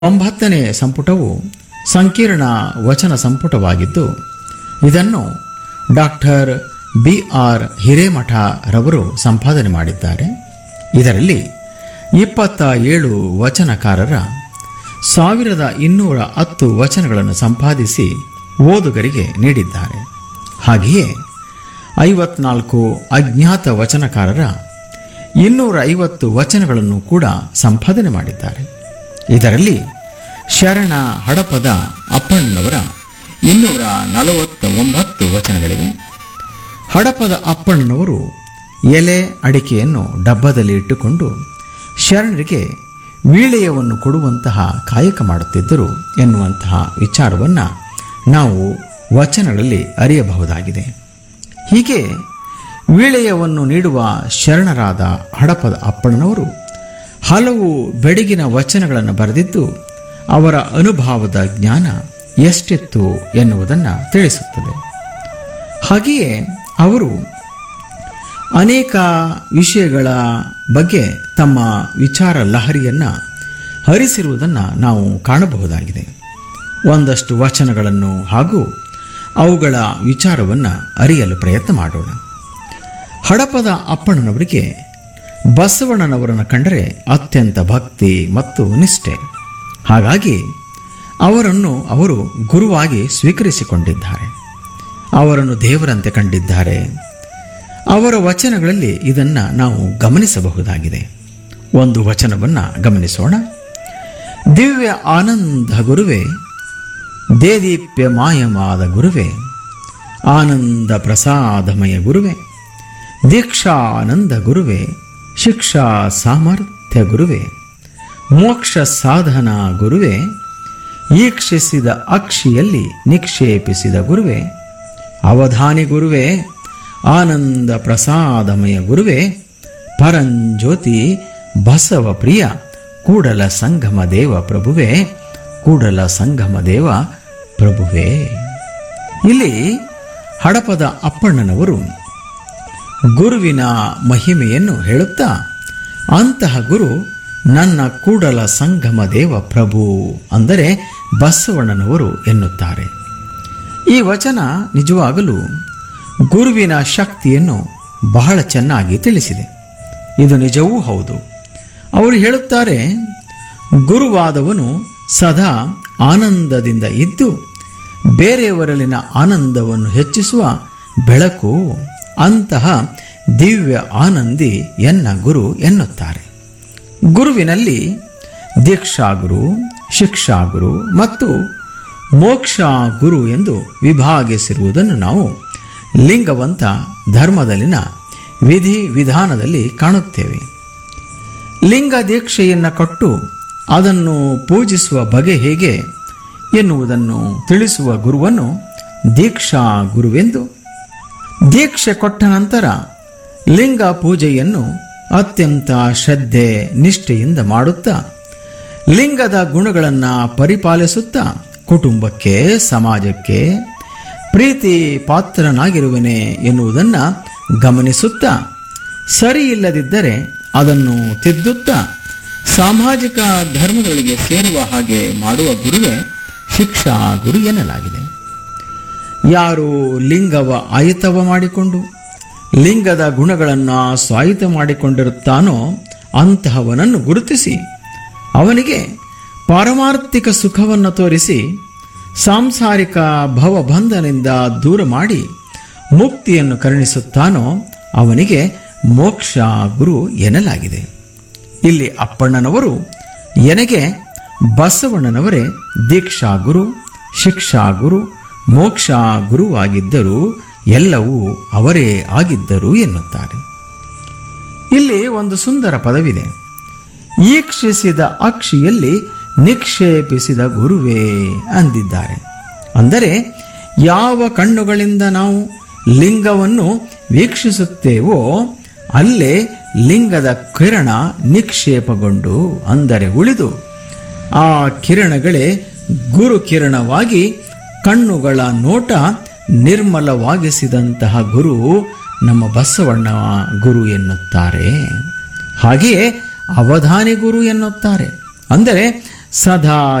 ಒಂಬತ್ತನೇ ಸಂಪುಟವು ಸಂಕೀರ್ಣ ವಚನ ಸಂಪುಟವಾಗಿದ್ದು ಇದನ್ನು ಡಾಕ್ಟರ್ ಬಿ ಆರ್ ಹಿರೇಮಠ ರವರು ಸಂಪಾದನೆ ಮಾಡಿದ್ದಾರೆ ಇದರಲ್ಲಿ ಇಪ್ಪತ್ತ ಏಳು ವಚನಕಾರರ ಸಾವಿರದ ಇನ್ನೂರ ಹತ್ತು ವಚನಗಳನ್ನು ಸಂಪಾದಿಸಿ ಓದುಗರಿಗೆ ನೀಡಿದ್ದಾರೆ ಹಾಗೆಯೇ ಐವತ್ನಾಲ್ಕು ಅಜ್ಞಾತ ವಚನಕಾರರ ಇನ್ನೂರ ಐವತ್ತು ವಚನಗಳನ್ನು ಕೂಡ ಸಂಪಾದನೆ ಮಾಡಿದ್ದಾರೆ ಇದರಲ್ಲಿ ಶರಣ ಹಡಪದ ಅಪ್ಪಣ್ಣನವರ ಇನ್ನೂರ ನಲವತ್ತ ಒಂಬತ್ತು ವಚನಗಳಿವೆ ಹಡಪದ ಅಪ್ಪಣ್ಣನವರು ಎಲೆ ಅಡಿಕೆಯನ್ನು ಡಬ್ಬದಲ್ಲಿ ಇಟ್ಟುಕೊಂಡು ಶರಣರಿಗೆ ವೀಳೆಯವನ್ನು ಕೊಡುವಂತಹ ಕಾಯಕ ಮಾಡುತ್ತಿದ್ದರು ಎನ್ನುವಂತಹ ವಿಚಾರವನ್ನು ನಾವು ವಚನಗಳಲ್ಲಿ ಅರಿಯಬಹುದಾಗಿದೆ ಹೀಗೆ ವೀಳೆಯವನ್ನು ನೀಡುವ ಶರಣರಾದ ಹಡಪದ ಅಪ್ಪಣ್ಣನವರು ಹಲವು ಬೆಡಗಿನ ವಚನಗಳನ್ನು ಬರೆದಿದ್ದು ಅವರ ಅನುಭವದ ಜ್ಞಾನ ಎಷ್ಟಿತ್ತು ಎನ್ನುವುದನ್ನು ತಿಳಿಸುತ್ತದೆ ಹಾಗೆಯೇ ಅವರು ಅನೇಕ ವಿಷಯಗಳ ಬಗ್ಗೆ ತಮ್ಮ ವಿಚಾರ ಲಹರಿಯನ್ನು ಹರಿಸಿರುವುದನ್ನು ನಾವು ಕಾಣಬಹುದಾಗಿದೆ ಒಂದಷ್ಟು ವಚನಗಳನ್ನು ಹಾಗೂ ಅವುಗಳ ವಿಚಾರವನ್ನು ಅರಿಯಲು ಪ್ರಯತ್ನ ಮಾಡೋಣ ಹಡಪದ ಅಪ್ಪಣ್ಣನವರಿಗೆ ಬಸವಣ್ಣನವರನ್ನು ಕಂಡರೆ ಅತ್ಯಂತ ಭಕ್ತಿ ಮತ್ತು ನಿಷ್ಠೆ ಹಾಗಾಗಿ ಅವರನ್ನು ಅವರು ಗುರುವಾಗಿ ಸ್ವೀಕರಿಸಿಕೊಂಡಿದ್ದಾರೆ ಅವರನ್ನು ದೇವರಂತೆ ಕಂಡಿದ್ದಾರೆ ಅವರ ವಚನಗಳಲ್ಲಿ ಇದನ್ನು ನಾವು ಗಮನಿಸಬಹುದಾಗಿದೆ ಒಂದು ವಚನವನ್ನು ಗಮನಿಸೋಣ ದಿವ್ಯ ಆನಂದ ಗುರುವೇ ದೇದೀಪ್ಯ ಮಾಯಮಾದ ಗುರುವೇ ಆನಂದ ಪ್ರಸಾದಮಯ ಗುರುವೇ ದೀಕ್ಷಾನಂದ ಗುರುವೇ ಶಿಕ್ಷಾ ಸಾಮರ್ಥ್ಯ ಗುರುವೇ ಮೋಕ್ಷ ಸಾಧನ ಗುರುವೇ ಈಕ್ಷಿಸಿದ ಅಕ್ಷಿಯಲ್ಲಿ ನಿಕ್ಷೇಪಿಸಿದ ಗುರುವೇ ಅವಧಾನಿ ಗುರುವೇ ಆನಂದ ಪ್ರಸಾದಮಯ ಗುರುವೇ ಪರಂಜ್ಯೋತಿ ಬಸವ ಪ್ರಿಯ ಕೂಡಲ ಸಂಗಮ ದೇವ ಪ್ರಭುವೇ ಕೂಡಲ ಸಂಗಮ ದೇವ ಪ್ರಭುವೇ ಇಲ್ಲಿ ಹಡಪದ ಅಪ್ಪಣ್ಣನವರು ಗುರುವಿನ ಮಹಿಮೆಯನ್ನು ಹೇಳುತ್ತಾ ಅಂತಹ ಗುರು ನನ್ನ ಕೂಡಲ ಸಂಗಮ ದೇವ ಪ್ರಭು ಅಂದರೆ ಬಸವಣ್ಣನವರು ಎನ್ನುತ್ತಾರೆ ಈ ವಚನ ನಿಜವಾಗಲೂ ಗುರುವಿನ ಶಕ್ತಿಯನ್ನು ಬಹಳ ಚೆನ್ನಾಗಿ ತಿಳಿಸಿದೆ ಇದು ನಿಜವೂ ಹೌದು ಅವರು ಹೇಳುತ್ತಾರೆ ಗುರುವಾದವನು ಸದಾ ಆನಂದದಿಂದ ಇದ್ದು ಬೇರೆಯವರಲ್ಲಿನ ಆನಂದವನ್ನು ಹೆಚ್ಚಿಸುವ ಬೆಳಕು ಅಂತಹ ದಿವ್ಯ ಆನಂದಿ ಎನ್ನ ಗುರು ಎನ್ನುತ್ತಾರೆ ಗುರುವಿನಲ್ಲಿ ದೀಕ್ಷಾಗುರು ಶಿಕ್ಷಾಗುರು ಮತ್ತು ಮೋಕ್ಷ ಗುರು ಎಂದು ವಿಭಾಗಿಸಿರುವುದನ್ನು ನಾವು ಲಿಂಗವಂತ ಧರ್ಮದಲ್ಲಿನ ವಿಧಿ ವಿಧಾನದಲ್ಲಿ ಕಾಣುತ್ತೇವೆ ಲಿಂಗ ದೀಕ್ಷೆಯನ್ನು ಕೊಟ್ಟು ಅದನ್ನು ಪೂಜಿಸುವ ಬಗೆ ಹೇಗೆ ಎನ್ನುವುದನ್ನು ತಿಳಿಸುವ ಗುರುವನ್ನು ದೀಕ್ಷಾ ಗುರುವೆಂದು ದೀಕ್ಷೆ ಕೊಟ್ಟ ನಂತರ ಲಿಂಗ ಪೂಜೆಯನ್ನು ಅತ್ಯಂತ ಶ್ರದ್ಧೆ ನಿಷ್ಠೆಯಿಂದ ಮಾಡುತ್ತಾ ಲಿಂಗದ ಗುಣಗಳನ್ನು ಪರಿಪಾಲಿಸುತ್ತಾ ಕುಟುಂಬಕ್ಕೆ ಸಮಾಜಕ್ಕೆ ಪ್ರೀತಿ ಪಾತ್ರನಾಗಿರುವನೆ ಎನ್ನುವುದನ್ನು ಗಮನಿಸುತ್ತಾ ಸರಿ ಇಲ್ಲದಿದ್ದರೆ ಅದನ್ನು ತಿದ್ದುತ್ತಾ ಸಾಮಾಜಿಕ ಧರ್ಮಗಳಿಗೆ ಸೇರುವ ಹಾಗೆ ಮಾಡುವ ಗುರುವೇ ಶಿಕ್ಷಾ ಗುರು ಎನ್ನಲಾಗಿದೆ ಯಾರು ಲಿಂಗವ ಆಯುತವ ಮಾಡಿಕೊಂಡು ಲಿಂಗದ ಗುಣಗಳನ್ನು ಸ್ವಾಯುತ ಮಾಡಿಕೊಂಡಿರುತ್ತಾನೋ ಅಂತಹವನನ್ನು ಗುರುತಿಸಿ ಅವನಿಗೆ ಪಾರಮಾರ್ಥಿಕ ಸುಖವನ್ನು ತೋರಿಸಿ ಸಾಂಸಾರಿಕ ಭವಬಂಧನಿಂದ ದೂರ ಮಾಡಿ ಮುಕ್ತಿಯನ್ನು ಕರುಣಿಸುತ್ತಾನೋ ಅವನಿಗೆ ಮೋಕ್ಷ ಗುರು ಎನ್ನಲಾಗಿದೆ ಇಲ್ಲಿ ಅಪ್ಪಣ್ಣನವರು ಎನಗೆ ಬಸವಣ್ಣನವರೇ ದೀಕ್ಷಾ ಗುರು ಶಿಕ್ಷಾ ಗುರು ಮೋಕ್ಷ ಗುರುವಾಗಿದ್ದರೂ ಎಲ್ಲವೂ ಅವರೇ ಆಗಿದ್ದರು ಎನ್ನುತ್ತಾರೆ ಇಲ್ಲಿ ಒಂದು ಸುಂದರ ಪದವಿದೆ ಈಕ್ಷಿಸಿದ ಅಕ್ಷಿಯಲ್ಲಿ ನಿಕ್ಷೇಪಿಸಿದ ಗುರುವೇ ಅಂದಿದ್ದಾರೆ ಅಂದರೆ ಯಾವ ಕಣ್ಣುಗಳಿಂದ ನಾವು ಲಿಂಗವನ್ನು ವೀಕ್ಷಿಸುತ್ತೇವೋ ಅಲ್ಲೇ ಲಿಂಗದ ಕಿರಣ ನಿಕ್ಷೇಪಗೊಂಡು ಅಂದರೆ ಉಳಿದು ಆ ಕಿರಣಗಳೇ ಗುರು ಕಿರಣವಾಗಿ ಕಣ್ಣುಗಳ ನೋಟ ನಿರ್ಮಲವಾಗಿಸಿದಂತಹ ಗುರು ನಮ್ಮ ಬಸವಣ್ಣ ಗುರು ಎನ್ನುತ್ತಾರೆ ಹಾಗೆಯೇ ಅವಧಾನಿ ಗುರು ಎನ್ನುತ್ತಾರೆ ಅಂದರೆ ಸದಾ